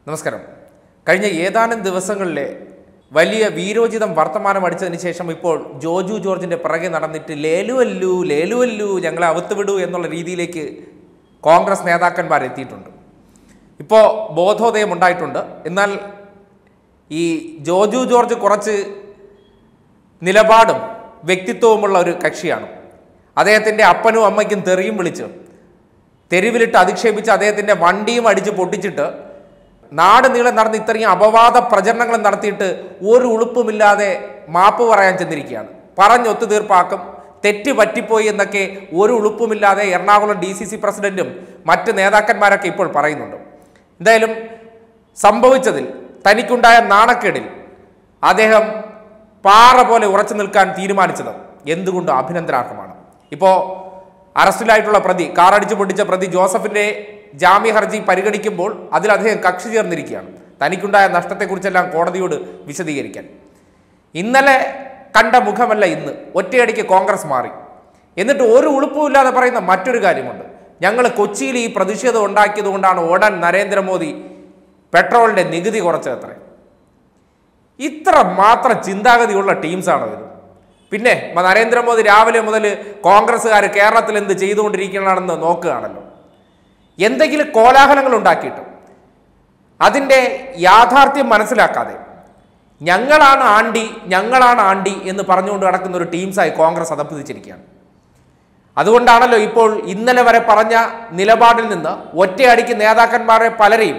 നമസ്കാരം കഴിഞ്ഞ ഏതാനും ദിവസങ്ങളിലെ വലിയ വീരോചിതം വർത്തമാനം അടിച്ചതിന് ശേഷം ഇപ്പോൾ ജോജു ജോർജിന്റെ പിറകെ നടന്നിട്ട് ലേലുവല്ലു ലേലുവല്ലു ഞങ്ങളെ അവത്തുവിടൂ എന്നുള്ള രീതിയിലേക്ക് കോൺഗ്രസ് നേതാക്കന്മാർ എത്തിയിട്ടുണ്ട് ഇപ്പോൾ ബോധോദയം ഉണ്ടായിട്ടുണ്ട് എന്നാൽ ഈ ജോജു ജോർജ് കുറച്ച് നിലപാടും വ്യക്തിത്വവുമുള്ള ഒരു കക്ഷിയാണ് അദ്ദേഹത്തിൻ്റെ അപ്പനും അമ്മയ്ക്കും തെറിയും വിളിച്ച് തെരുവിലിട്ട് അധിക്ഷേപിച്ച് അദ്ദേഹത്തിൻ്റെ വണ്ടിയും അടിച്ച് പൊട്ടിച്ചിട്ട് നാട് നീളെ നടന്ന് ഇത്രയും അപവാദ പ്രചരണങ്ങൾ നടത്തിയിട്ട് ഒരു ഉളുപ്പുമില്ലാതെ മാപ്പ് പറയാൻ ചെന്നിരിക്കുകയാണ് പറഞ്ഞൊത്തു തീർപ്പാക്കും തെറ്റ് പറ്റിപ്പോയി എന്നൊക്കെ ഒരു ഉളുപ്പുമില്ലാതെ എറണാകുളം ഡി സി സി പ്രസിഡന്റും മറ്റ് നേതാക്കന്മാരൊക്കെ ഇപ്പോൾ പറയുന്നുണ്ട് എന്തായാലും സംഭവിച്ചതിൽ തനിക്കുണ്ടായ നാണക്കേടിൽ അദ്ദേഹം പാറ പോലെ ഉറച്ചു നിൽക്കാൻ തീരുമാനിച്ചത് എന്തുകൊണ്ടും അഭിനന്ദനാർഹമാണ് ഇപ്പോൾ അറസ്റ്റിലായിട്ടുള്ള പ്രതി കാറടിച്ചു പൊട്ടിച്ച പ്രതി ജോസഫിന്റെ ജാമ്യ ഹർജി പരിഗണിക്കുമ്പോൾ അതിൽ അദ്ദേഹം കക്ഷി ചേർന്നിരിക്കുകയാണ് തനിക്കുണ്ടായ നഷ്ടത്തെക്കുറിച്ചെല്ലാം കോടതിയോട് വിശദീകരിക്കാൻ ഇന്നലെ കണ്ട മുഖമല്ല ഇന്ന് ഒറ്റയടിക്ക് കോൺഗ്രസ് മാറി എന്നിട്ട് ഒരു ഉളുപ്പുമില്ലാതെ പറയുന്ന മറ്റൊരു കാര്യമുണ്ട് ഞങ്ങൾ കൊച്ചിയിൽ ഈ പ്രതിഷേധം ഉണ്ടാക്കിയത് കൊണ്ടാണ് ഉടൻ നരേന്ദ്രമോദി പെട്രോളിന്റെ നികുതി കുറച്ചത്രേ ഇത്ര മാത്രം ചിന്താഗതിയുള്ള ടീംസാണോ ഇത് പിന്നെ മ- നരേന്ദ്രമോദി രാവിലെ മുതൽ കോൺഗ്രസ്സുകാർ കേരളത്തിൽ എന്ത് ചെയ്തുകൊണ്ടിരിക്കണമെന്ന് നോക്കുകയാണല്ലോ എന്തെങ്കിലും കോലാഹലങ്ങൾ ഉണ്ടാക്കിയിട്ടും അതിൻ്റെ യാഥാർത്ഥ്യം മനസ്സിലാക്കാതെ ഞങ്ങളാണ് ആണ്ടി ഞങ്ങളാണ് ആണ്ടി എന്ന് പറഞ്ഞുകൊണ്ട് നടക്കുന്ന ഒരു ടീംസായി കോൺഗ്രസ് അതപ്പതിച്ചിരിക്കുകയാണ് അതുകൊണ്ടാണല്ലോ ഇപ്പോൾ ഇന്നലെ വരെ പറഞ്ഞ നിലപാടിൽ നിന്ന് ഒറ്റയടിക്ക് നേതാക്കന്മാരെ പലരെയും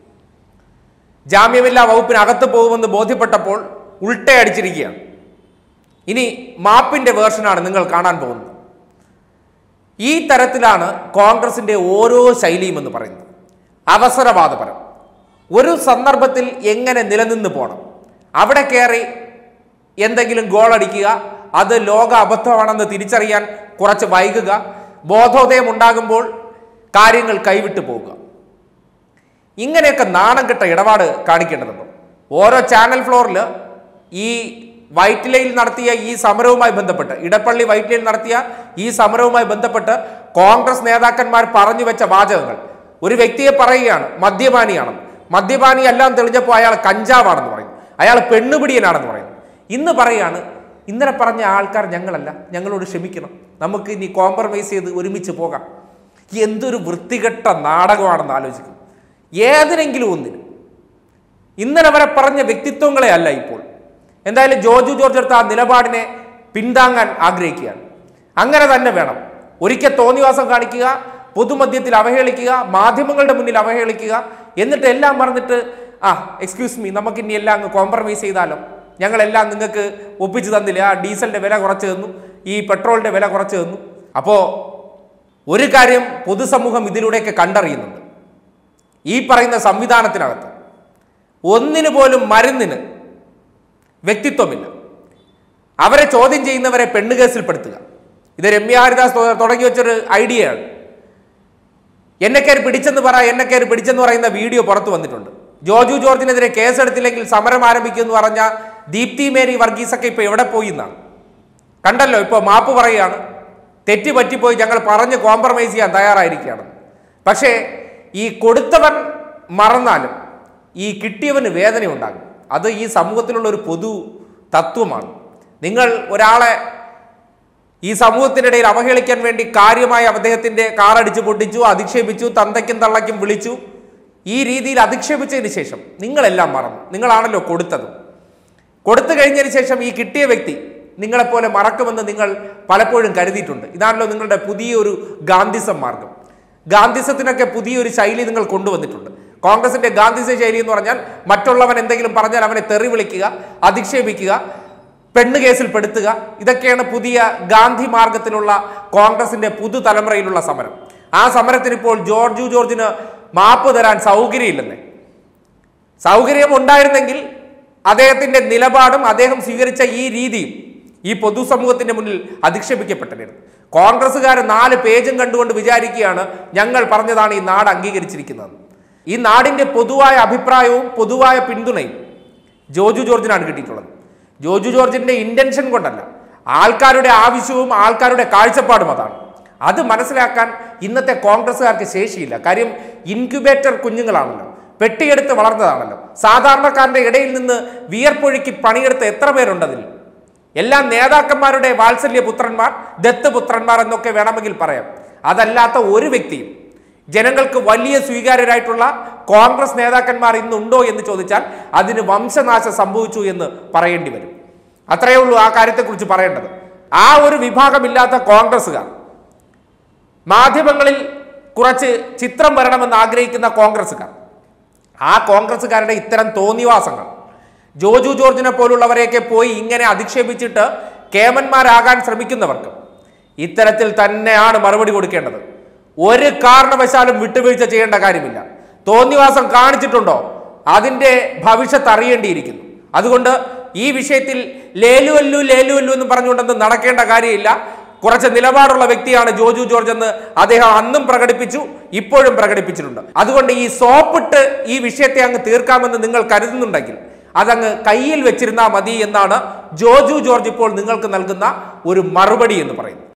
ജാമ്യമില്ലാ വകുപ്പിനകത്ത് പോകുമെന്ന് ബോധ്യപ്പെട്ടപ്പോൾ ഉൾട്ടയടിച്ചിരിക്കുകയാണ് ഇനി മാപ്പിന്റെ വേർഷനാണ് നിങ്ങൾ കാണാൻ പോകുന്നത് ഈ തരത്തിലാണ് കോൺഗ്രസിന്റെ ഓരോ ശൈലിയും എന്ന് പറയുന്നത് അവസരവാദപരം ഒരു സന്ദർഭത്തിൽ എങ്ങനെ നിലനിന്ന് പോകണം അവിടെ കയറി എന്തെങ്കിലും ഗോൾ അടിക്കുക അത് ലോക അബദ്ധമാണെന്ന് തിരിച്ചറിയാൻ കുറച്ച് വൈകുക ബോധോദയം ഉണ്ടാകുമ്പോൾ കാര്യങ്ങൾ കൈവിട്ടു പോവുക ഇങ്ങനെയൊക്കെ നാണം കെട്ട ഇടപാട് കാണിക്കേണ്ടതുണ്ട് ഓരോ ചാനൽ ഫ്ലോറിൽ ഈ വൈറ്റിലയിൽ നടത്തിയ ഈ സമരവുമായി ബന്ധപ്പെട്ട് ഇടപ്പള്ളി വൈറ്റിലയിൽ നടത്തിയ ഈ സമരവുമായി ബന്ധപ്പെട്ട് കോൺഗ്രസ് നേതാക്കന്മാർ പറഞ്ഞു വെച്ച വാചകങ്ങൾ ഒരു വ്യക്തിയെ പറയുകയാണ് മദ്യപാനിയാണ് മദ്യപാനി എല്ലാം തെളിഞ്ഞപ്പോൾ അയാൾ കഞ്ചാവാണെന്ന് പറയും അയാൾ പെണ്ണുപിടിയനാണെന്ന് പറയും ഇന്ന് പറയാണ് ഇന്നലെ പറഞ്ഞ ആൾക്കാർ ഞങ്ങളല്ല ഞങ്ങളോട് ക്ഷമിക്കണം നമുക്ക് ഇനി കോംപ്രമൈസ് ചെയ്ത് ഒരുമിച്ച് പോകാം എന്തൊരു വൃത്തികെട്ട നാടകമാണെന്ന് ആലോചിക്കും ഏതിനെങ്കിലും ഒന്നിന് ഇന്നലെ വരെ പറഞ്ഞ വ്യക്തിത്വങ്ങളെ അല്ല ഇപ്പോൾ എന്തായാലും ജോജു ജോർജ് എടുത്ത ആ നിലപാടിനെ പിന്താങ്ങാൻ ആഗ്രഹിക്കുകയാണ് അങ്ങനെ തന്നെ വേണം ഒരിക്കൽ തോന്നിവാസം കാണിക്കുക പൊതുമധ്യത്തിൽ അവഹേളിക്കുക മാധ്യമങ്ങളുടെ മുന്നിൽ അവഹേളിക്കുക എന്നിട്ട് എല്ലാം മറന്നിട്ട് ആ എക്സ്ക്യൂസ് മീ നമുക്ക് ഇനി എല്ലാം അങ്ങ് കോംപ്രമൈസ് ചെയ്താലോ ഞങ്ങളെല്ലാം നിങ്ങൾക്ക് ഒപ്പിച്ചു തന്നില്ല ആ ഡീസലിന്റെ വില കുറച്ച് തന്നു ഈ പെട്രോളിന്റെ വില കുറച്ച് തന്നു അപ്പോൾ ഒരു കാര്യം പൊതുസമൂഹം ഇതിലൂടെയൊക്കെ കണ്ടറിയുന്നുണ്ട് ഈ പറയുന്ന സംവിധാനത്തിനകത്ത് ഒന്നിനു പോലും മരുന്നിന് വ്യക്തിത്വമില്ല അവരെ ചോദ്യം ചെയ്യുന്നവരെ പെണ്ണുകേസിൽപ്പെടുത്തുക ഇത് രമ്യ ഹരിദാസ് തൊ- തുടങ്ങി വെച്ചൊരു ഐഡിയയാണ് എന്നെ കയറി പിടിച്ചെന്ന് പറ എന്നെ കയറി പിടിച്ചെന്ന് പറയുന്ന വീഡിയോ പുറത്തു വന്നിട്ടുണ്ട് ജോജു ജോർജിനെതിരെ കേസെടുത്തില്ലെങ്കിൽ സമരം ആരംഭിക്കുമെന്ന് പറഞ്ഞ ദീപ്തി മേരി വർഗീസൊക്കെ ഇപ്പൊ എവിടെ പോയി എന്നാണ് കണ്ടല്ലോ ഇപ്പോൾ മാപ്പ് പറയുകയാണ് തെറ്റ് പറ്റിപ്പോയി ഞങ്ങൾ പറഞ്ഞ് കോംപ്രമൈസ് ചെയ്യാൻ തയ്യാറായിരിക്കുകയാണ് പക്ഷേ ഈ കൊടുത്തവൻ മറന്നാലും ഈ കിട്ടിയവന് വേദന ഉണ്ടാകും അത് ഈ സമൂഹത്തിലുള്ള ഒരു പൊതു തത്വമാണ് നിങ്ങൾ ഒരാളെ ഈ സമൂഹത്തിൻ്റെ ഇടയിൽ അവഹേളിക്കാൻ വേണ്ടി കാര്യമായി അദ്ദേഹത്തിന്റെ കാറടിച്ച് പൊട്ടിച്ചു അധിക്ഷേപിച്ചു തന്തയ്ക്കും തള്ളയ്ക്കും വിളിച്ചു ഈ രീതിയിൽ അധിക്ഷേപിച്ചതിന് ശേഷം നിങ്ങളെല്ലാം മറന്നു നിങ്ങളാണല്ലോ കൊടുത്തത് കൊടുത്തു കഴിഞ്ഞതിന് ശേഷം ഈ കിട്ടിയ വ്യക്തി നിങ്ങളെപ്പോലെ മറക്കുമെന്ന് നിങ്ങൾ പലപ്പോഴും കരുതിയിട്ടുണ്ട് ഇതാണല്ലോ നിങ്ങളുടെ പുതിയൊരു ഗാന്ധിസം മാർഗം ഗാന്ധിസത്തിനൊക്കെ പുതിയൊരു ശൈലി നിങ്ങൾ കൊണ്ടുവന്നിട്ടുണ്ട് കോൺഗ്രസിന്റെ ഗാന്ധിസ ശൈലി എന്ന് പറഞ്ഞാൽ മറ്റുള്ളവൻ എന്തെങ്കിലും പറഞ്ഞാൽ അവനെ തെറി വിളിക്കുക അധിക്ഷേപിക്കുക പെണ്ണ് കേസിൽ പെടുത്തുക ഇതൊക്കെയാണ് പുതിയ ഗാന്ധി മാർഗത്തിലുള്ള കോൺഗ്രസിന്റെ പുതുതലമുറയിലുള്ള സമരം ആ സമരത്തിന് ഇപ്പോൾ ജോർജു ജോർജിന് മാപ്പ് തരാൻ സൗകര്യമില്ലെന്നേ സൗകര്യം ഉണ്ടായിരുന്നെങ്കിൽ അദ്ദേഹത്തിന്റെ നിലപാടും അദ്ദേഹം സ്വീകരിച്ച ഈ രീതിയും ഈ പൊതുസമൂഹത്തിന്റെ മുന്നിൽ അധിക്ഷേപിക്കപ്പെട്ടിരുന്നു കോൺഗ്രസ്സുകാർ നാല് പേജും കണ്ടുകൊണ്ട് വിചാരിക്കുകയാണ് ഞങ്ങൾ പറഞ്ഞതാണ് ഈ നാട് അംഗീകരിച്ചിരിക്കുന്നത് ഈ നാടിന്റെ പൊതുവായ അഭിപ്രായവും പൊതുവായ പിന്തുണയും ജോജു ജോർജിനാണ് കിട്ടിയിട്ടുള്ളത് ജോജു ജോർജിന്റെ ഇന്റൻഷൻ കൊണ്ടല്ല ആൾക്കാരുടെ ആവശ്യവും ആൾക്കാരുടെ കാഴ്ചപ്പാടും അതാണ് അത് മനസ്സിലാക്കാൻ ഇന്നത്തെ കോൺഗ്രസ്സുകാർക്ക് ശേഷിയില്ല കാര്യം ഇൻക്യുബേറ്റർ കുഞ്ഞുങ്ങളാണല്ലോ പെട്ടിയെടുത്ത് വളർന്നതാണല്ലോ സാധാരണക്കാരന്റെ ഇടയിൽ നിന്ന് വിയർപ്പൊഴുക്കി പണിയെടുത്ത എത്ര പേരുണ്ടതിൽ എല്ലാം നേതാക്കന്മാരുടെ വാത്സല്യ പുത്രന്മാർ ദത്ത് പുത്രന്മാർ എന്നൊക്കെ വേണമെങ്കിൽ പറയാം അതല്ലാത്ത ഒരു വ്യക്തിയും ജനങ്ങൾക്ക് വലിയ സ്വീകാര്യരായിട്ടുള്ള കോൺഗ്രസ് നേതാക്കന്മാർ ഇന്നുണ്ടോ എന്ന് ചോദിച്ചാൽ അതിന് വംശനാശം സംഭവിച്ചു എന്ന് പറയേണ്ടി വരും അത്രയേ ഉള്ളൂ ആ കാര്യത്തെക്കുറിച്ച് പറയേണ്ടത് ആ ഒരു വിഭാഗമില്ലാത്ത കോൺഗ്രസ്സുകാർ മാധ്യമങ്ങളിൽ കുറച്ച് ചിത്രം വരണമെന്ന് ആഗ്രഹിക്കുന്ന കോൺഗ്രസ്സുകാർ ആ കോൺഗ്രസ്സുകാരുടെ ഇത്തരം തോന്നിവാസങ്ങൾ ജോജു ജോർജിനെ പോലുള്ളവരെയൊക്കെ പോയി ഇങ്ങനെ അധിക്ഷേപിച്ചിട്ട് കേമന്മാരാകാൻ ശ്രമിക്കുന്നവർക്ക് ഇത്തരത്തിൽ തന്നെയാണ് മറുപടി കൊടുക്കേണ്ടത് ഒരു കാരണവശാലും വിട്ടുവീഴ്ച ചെയ്യേണ്ട കാര്യമില്ല തോന്നിവാസം കാണിച്ചിട്ടുണ്ടോ അതിന്റെ ഭവിഷ്യത്ത് അറിയേണ്ടിയിരിക്കുന്നു അതുകൊണ്ട് ഈ വിഷയത്തിൽ ലേലുവല്ലു ലേലുവല്ലു എന്ന് പറഞ്ഞുകൊണ്ടൊന്നും നടക്കേണ്ട കാര്യമില്ല കുറച്ച് നിലപാടുള്ള വ്യക്തിയാണ് ജോജു ജോർജ് എന്ന് അദ്ദേഹം അന്നും പ്രകടിപ്പിച്ചു ഇപ്പോഴും പ്രകടിപ്പിച്ചിട്ടുണ്ട് അതുകൊണ്ട് ഈ സോപ്പിട്ട് ഈ വിഷയത്തെ അങ്ങ് തീർക്കാമെന്ന് നിങ്ങൾ കരുതുന്നുണ്ടെങ്കിൽ അതങ്ങ് കയ്യിൽ വെച്ചിരുന്നാൽ മതി എന്നാണ് ജോജു ജോർജ് ഇപ്പോൾ നിങ്ങൾക്ക് നൽകുന്ന ഒരു മറുപടി എന്ന് പറയുന്നത്